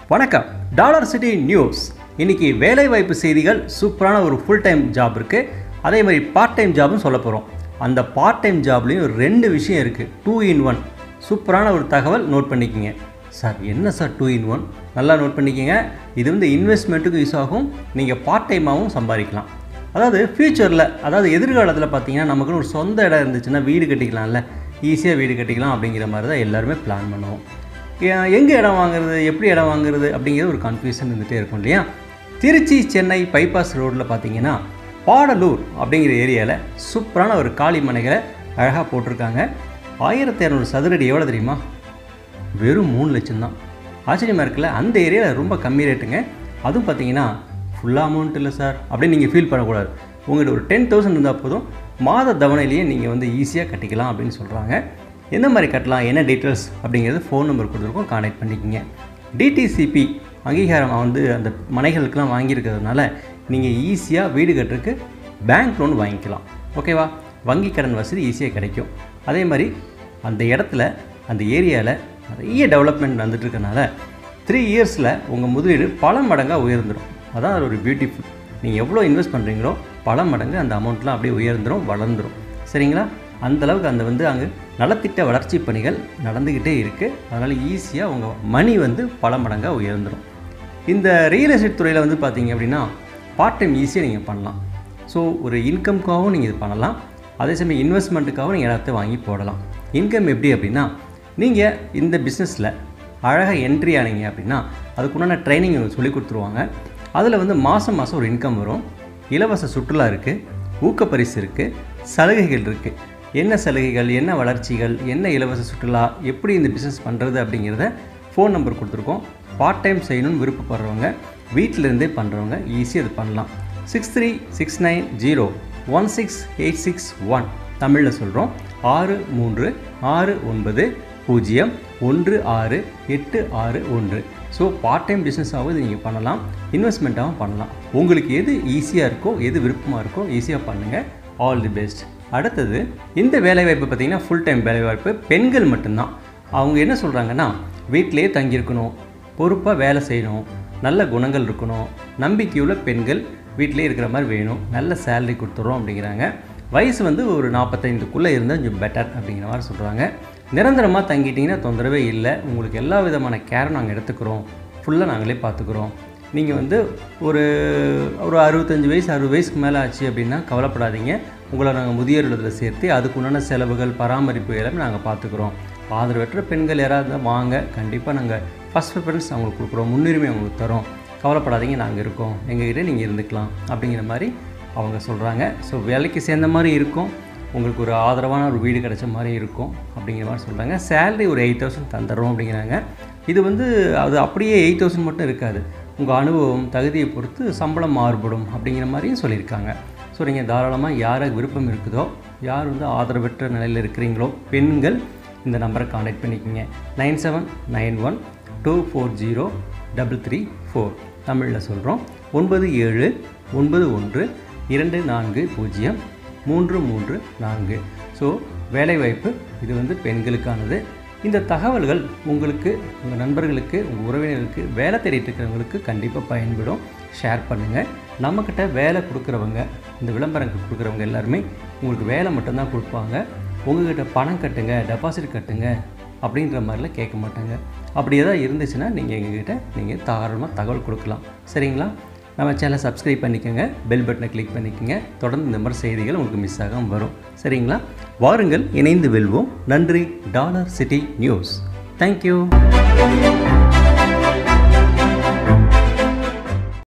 வணக்கம் dollar city news இன்னைக்கு வேலைவாய்ப்பு செய்திகள் சூப்பரான ஒரு ஃபுல் டைம் ஜாப் இருக்குது அதே மாதிரி பார்ட் டைம் ஜாப்னு சொல்ல போகிறோம் அந்த பார்ட் டைம் ஜாப்லேயும் ரெண்டு விஷயம் இருக்குது டூ இன் ஒன் சூப்பரான ஒரு தகவல் நோட் பண்ணிக்கோங்க சார் என்ன சார் டூ இன் ஒன் நல்லா நோட் பண்ணிக்கோங்க இது வந்து இன்வெஸ்ட்மெண்ட்டுக்கும் யூஸ் ஆகும் நீங்கள் பார்ட் டைமாகவும் சம்பாதிக்கலாம் அதாவது ஃப்யூச்சரில் அதாவது எதிர்காலத்தில் பார்த்தீங்கன்னா நமக்குன்னு ஒரு சொந்த இடம் இருந்துச்சுன்னா வீடு கட்டிக்கலாம்ல ஈஸியாக வீடு கட்டிக்கலாம் அப்படிங்கிற மாதிரி தான் எல்லாருமே பிளான் பண்ணுவோம் ஏ- எங்கே இடம் வாங்குறது எப்படி இடம் வாங்குறது அப்படிங்கிற ஒரு கன்ஃபியூஷன் இருந்துகிட்டே இருக்கும் இல்லையா திருச்சி சென்னை பைபாஸ் ரோட்டில் பார்த்தீங்கன்னா பாடலூர் அப்படிங்கிற ஏரியாவில் சூப்பரான ஒரு காலி மனைகளை அழகாக போட்டிருக்காங்க ஆயிரத்தி இரநூறு சதுரடி எவ்வளோ தெரியுமா வெறும் மூணு லட்சம் தான் ஆச்சரியமாக இருக்குல்ல அந்த ஏரியாவில் ரொம்ப கம்மி ரேட்டுங்க அதுவும் பார்த்தீங்கன்னா ஃபுல்லாக அமௌண்ட் இல்லை சார் அப்படின்னு நீங்கள் ஃபீல் பண்ணக்கூடாது உங்கள்கிட்ட ஒரு டென் தௌசண்ட் இருந்தால் போதும் மாத தவணையிலேயே நீங்கள் வந்து ஈஸியாக கட்டிக்கலாம் அப்படின்னு சொல்கிறாங்க எந்த மாதிரி கட்டலாம் என்ன டீட்டெயில்ஸ் அப்படிங்கிறது ஃபோன் நம்பர் கொடுத்துருக்கோம் கான்டாக்ட் பண்ணிக்கோங்க டிடிசிபி அங்கீகாரம் வந்து அந்த மனைகளுக்கெல்லாம் வாங்கியிருக்கிறதுனால நீங்கள் ஈஸியாக வீடு கட்டுறதுக்கு பேங்க் லோன் வாங்கிக்கலாம் ஓகேவா வங்கி கடன் வசதி ஈஸியாக கிடைக்கும் அதே மாதிரி அந்த இடத்துல அந்த ஏரியாவில் நிறைய டெவலப்மெண்ட் வந்துட்டு இருக்கனால த்ரீ இயர்ஸில் உங்கள் முதலீடு பல மடங்காக உயர்ந்துடும் அதான் அது ஒரு பியூட்டிஃபுல் நீங்கள் எவ்வளோ இன்வெஸ்ட் பண்ணுறீங்களோ பல மடங்கு அந்த அமௌண்ட்லாம் அப்படியே உயர்ந்துடும் வளர்ந்துடும் சரிங்களா அந்த அளவுக்கு அந்த வந்து அங்கே நலத்திட்ட வளர்ச்சி பணிகள் நடந்துக்கிட்டே இருக்குது அதனால் ஈஸியாக உங்கள் மணி வந்து பல மடங்காக உயர்ந்துடும் இந்த ரியல் எஸ்டேட் துறையில் வந்து பார்த்தீங்க அப்படின்னா பார்ட் டைம் ஈஸியாக நீங்கள் பண்ணலாம் ஸோ ஒரு இன்கம்க்காகவும் நீங்கள் இது பண்ணலாம் அதே சமயம் இன்வெஸ்ட்மெண்ட்டுக்காகவும் நீங்கள் இடத்த வாங்கி போடலாம் இன்கம் எப்படி அப்படின்னா நீங்கள் இந்த பிஸ்னஸில் அழகாக என்ட்ரி ஆனீங்க அப்படின்னா அதுக்குண்டான ட்ரைனிங் சொல்லி கொடுத்துருவாங்க அதில் வந்து மாதம் மாதம் ஒரு இன்கம் வரும் இலவச சுற்றுலா இருக்குது ஊக்கப்பரிசு இருக்குது சலுகைகள் இருக்குது என்ன சலுகைகள் என்ன வளர்ச்சிகள் என்ன இலவச சுற்றுலா எப்படி இந்த பிஸ்னஸ் பண்ணுறது அப்படிங்கிறத ஃபோன் நம்பர் கொடுத்துருக்கோம் பார்ட் டைம் செய்யணும்னு விருப்பப்படுறவங்க வீட்டில் இருந்தே பண்ணுறவங்க ஈஸியாக இது பண்ணலாம் six three six nine zero one six eight six one தமிழில் சொல்கிறோம் ஆறு மூன்று ஆறு ஒன்பது பூஜ்ஜியம் ஒன்று ஆறு எட்டு ஆறு ஒன்று ஸோ பார்ட் டைம் பிஸ்னஸாகவும் இது நீங்கள் பண்ணலாம் இன்வெஸ்ட்மெண்ட்டாகவும் பண்ணலாம் உங்களுக்கு எது ஈஸியாக இருக்கோ எது விருப்பமாக இருக்கோ ஈஸியாக பண்ணுங்கள் ஆல் தி பெஸ்ட் அடுத்தது இந்த வேலைவாய்ப்பு பார்த்திங்கன்னா ஃபுல் டைம் வேலைவாய்ப்பு பெண்கள் மட்டும்தான் அவங்க என்ன சொல்கிறாங்கன்னா வீட்டிலேயே தங்கியிருக்கணும் பொறுப்பாக வேலை செய்யணும் நல்ல குணங்கள் இருக்கணும் நம்பிக்கையுள்ள பெண்கள் வீட்டிலே இருக்கிற மாதிரி வேணும் நல்ல சேலரி கொடுத்துட்றோம் அப்படிங்கிறாங்க வயசு வந்து ஒரு நாற்பத்தைந்துக்குள்ளே இருந்தால் கொஞ்சம் பெட்டர் அப்படிங்கிற மாதிரி சொல்கிறாங்க நிரந்தரமாக தங்கிட்டிங்கன்னா தொந்தரவே இல்லை உங்களுக்கு எல்லா விதமான கேரும் நாங்கள் எடுத்துக்கிறோம் ஃபுல்லாக நாங்களே பார்த்துக்குறோம் நீங்கள் வந்து ஒரு ஒரு அறுபத்தஞ்சு வயசு அறுபது வயசுக்கு மேலே ஆச்சு அப்படின்னா கவலைப்படாதீங்க உங்களை நாங்கள் முதியோர் இல்லத்தில் சேர்த்து அதுக்குண்டான செலவுகள் பராமரிப்பு எல்லாமே நாங்கள் பார்த்துக்குறோம் ஆதரவற்ற பெண்கள் யாராவது இருந்தால் வாங்க கண்டிப்பாக நாங்கள் ஃபஸ்ட் ப்ரிஃபரன்ஸ் அவங்களுக்கு கொடுக்குறோம் முன்னுரிமை அவங்களுக்கு தரோம் கவலைப்படாதீங்க நாங்கள் இருக்கோம் எங்ககிட்ட நீங்கள் இருந்துக்கலாம் அப்படிங்கிற மாதிரி அவங்க சொல்கிறாங்க ஸோ வேலைக்கு சேர்ந்த மாதிரி இருக்கும் உங்களுக்கு ஒரு ஆதரவான ஒரு வீடு கிடைச்ச மாதிரி இருக்கும் அப்படிங்கிற மாதிரி சொல்கிறாங்க சேலரி ஒரு எயிட் தௌசண்ட் தந்துடுறோம் அப்படிங்கிறாங்க இது வந்து அது அப்படியே எயிட் தௌசண்ட் மட்டும் இருக்காது உங்கள் அனுபவம் தகுதியை பொறுத்து சம்பளம் மாறுபடும் அப்படிங்கிற மாதிரியும் சொல்லியிருக்காங்க ஸோ நீங்கள் தாராளமாக யாருக்கு விருப்பம் இருக்குதோ யார் வந்து ஆதரவற்ற நிலையில் இருக்கிறீங்களோ பெண்கள் இந்த நம்பரை காண்டாக்ட் பண்ணிக்கோங்க nine seven nine one two four zero double three four தமிழில் சொல்கிறோம் ஒன்பது ஏழு ஒன்பது ஒன்று இரண்டு நான்கு பூஜ்ஜியம் மூன்று மூன்று நான்கு ஸோ வேலைவாய்ப்பு இது வந்து பெண்களுக்கானது இந்த தகவல்கள் உங்களுக்கு உங்கள் நண்பர்களுக்கு உங்கள் உறவினர்களுக்கு வேலை தேடிட்டு இருக்கிறவங்களுக்கு கண்டிப்பாக பயன்படும் ஷேர் பண்ணுங்கள் நம்மக்கிட்ட வேலை கொடுக்குறவங்க இந்த விளம்பரம் கொடுக்குறவங்க எல்லாருமே உங்களுக்கு வேலை மட்டும்தான் கொடுப்பாங்க உங்ககிட்ட பணம் கட்டுங்க டெபாசிட் கட்டுங்க அப்படின்ற மாதிரிலாம் கேட்க மாட்டாங்க அப்படி ஏதாவது இருந்துச்சுன்னா நீங்கள் எங்ககிட்ட நீங்கள் தாராளமாக தகவல் கொடுக்கலாம் சரிங்களா நம்ம சேனலை சப்ஸ்கிரைப் பண்ணிக்கோங்க பெல் பட்டனை கிளிக் பண்ணிக்கோங்க தொடர்ந்து இந்த மாதிரி செய்திகள் உங்களுக்கு மிஸ் ஆகாமல் வரும் சரிங்களா வாருங்கள் இணைந்து வெல்வோம் நன்றி டாலர் சிட்டி நியூஸ் தேங்க்யூ